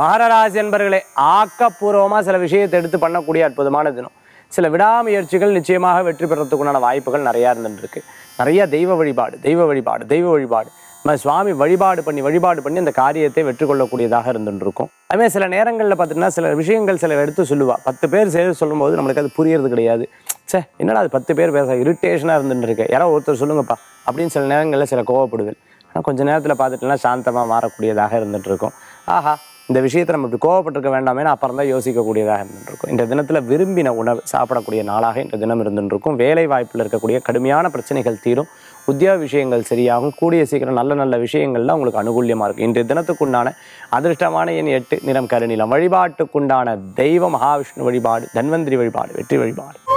மகர ராசி என்பர்களே ஆக்கப்பூர்வமாக சில விஷயத்தை எடுத்து பண்ணக்கூடிய அற்புதமான தினம் சில விடாமுயற்சிகள் நிச்சயமாக வெற்றி பெறத்துக்குண்டான வாய்ப்புகள் நிறையா இருந்துட்டு இருக்கு நிறைய தெய்வ வழிபாடு தெய்வ வழிபாடு தெய்வ வழிபாடு நம்ம சுவாமி வழிபாடு பண்ணி வழிபாடு பண்ணி அந்த காரியத்தை வெற்றி கொள்ளக்கூடியதாக இருந்துட்டு இருக்கும் அதுமாதிரி சில நேரங்களில் பார்த்திங்கன்னா சில விஷயங்கள் சில எடுத்து சொல்லுவா பத்து பேர் சேர்த்து சொல்லும்போது நம்மளுக்கு அது புரியறது கிடையாது சே என்னடா அது பத்து பேர் பேச இரிட்டேஷனாக இருந்துட்டு இருக்கு யாரோ ஒருத்தர் சொல்லுங்கப்பா அப்படின்னு சில நேரங்களில் சில கோவப்படுவேன் ஆனால் கொஞ்ச நேரத்தில் பார்த்துட்டுனா சாந்தமாக மாறக்கூடியதாக இருந்துட்டு இருக்கும் ஆஹா இந்த விஷயத்தை நம்ம இப்படி கோவப்பட்டிருக்க வேண்டாமேன்னு அப்புறம் தான் யோசிக்கக்கூடியதாக இருந்துட்டு இருக்கும் இந்த தினத்தில் விரும்பின உணவு சாப்பிடக்கூடிய நாளாக இந்த தினம் இருந்துட்டு இருக்கும் வேலை வாய்ப்பில் இருக்கக்கூடிய கடுமையான பிரச்சனைகள் தீரும் உத்தியோக விஷயங்கள் சரியாகும் கூடிய சீக்கிரம் நல்ல நல்ல விஷயங்கள்லாம் உங்களுக்கு அனுகூல்யமாக இருக்கும் இன்றைய தினத்துக்குண்டான அதிர்ஷ்டமான எண் எட்டு நிறம் கருநிலம் வழிபாட்டுக்குண்டான தெய்வ மகாவிஷ்ணு வழிபாடு தன்வந்திரி வழிபாடு வெற்றி வழிபாடு